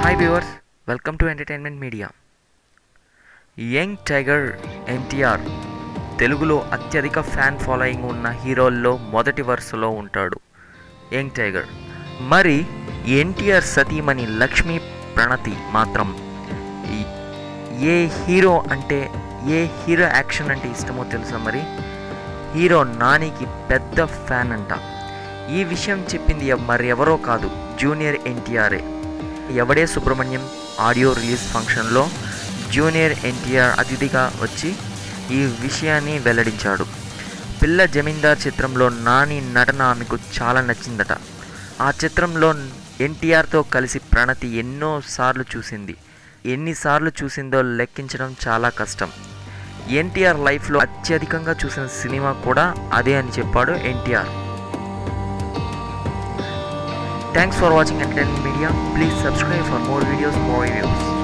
hi viewers welcome to entertainment media young tiger NTR తెలుగులో అత్యధిక fan following ఉన్న హీరోల్లో మొదటి వరుసలో ఉంటాడు యంగ్ టైగర్ మరి ఎన్టీఆర్ సతీమణి లక్ష్మీ ప్రణతి మాత్రం ఈ- ఏ హీరో అంటే ఏ హీరో యాక్షన్ అంటే ఇష్టమో తెలుసా మరి హీరో నానికి పెద్ద ఫ్యాన్ అంట ఈ విషయం చెప్పింది ఎవ్- మరి ఎవరో కాదు జూనియర్ ఎన్టీఆర్ఏ ఎవడే సుబ్రహ్మణ్యం ఆడియో రిలీజ్ ఫంక్షన్లో జూనియర్ ఎన్టీఆర్ అతిథిగా వచ్చి ఈ విషయాన్ని వెల్లడించాడు పిల్ల జమీందార్ చిత్రంలో నాని నటన ఆమెకు చాలా నచ్చిందట ఆ చిత్రంలో ఎన్టీఆర్తో కలిసి ప్రణతి ఎన్నో సార్లు చూసింది ఎన్నిసార్లు చూసిందో లెక్కించడం చాలా కష్టం ఎన్టీఆర్ లైఫ్లో అత్యధికంగా చూసిన సినిమా కూడా అదే అని చెప్పాడు NTR thanks for watching entertainment media please subscribe for more videos more reviews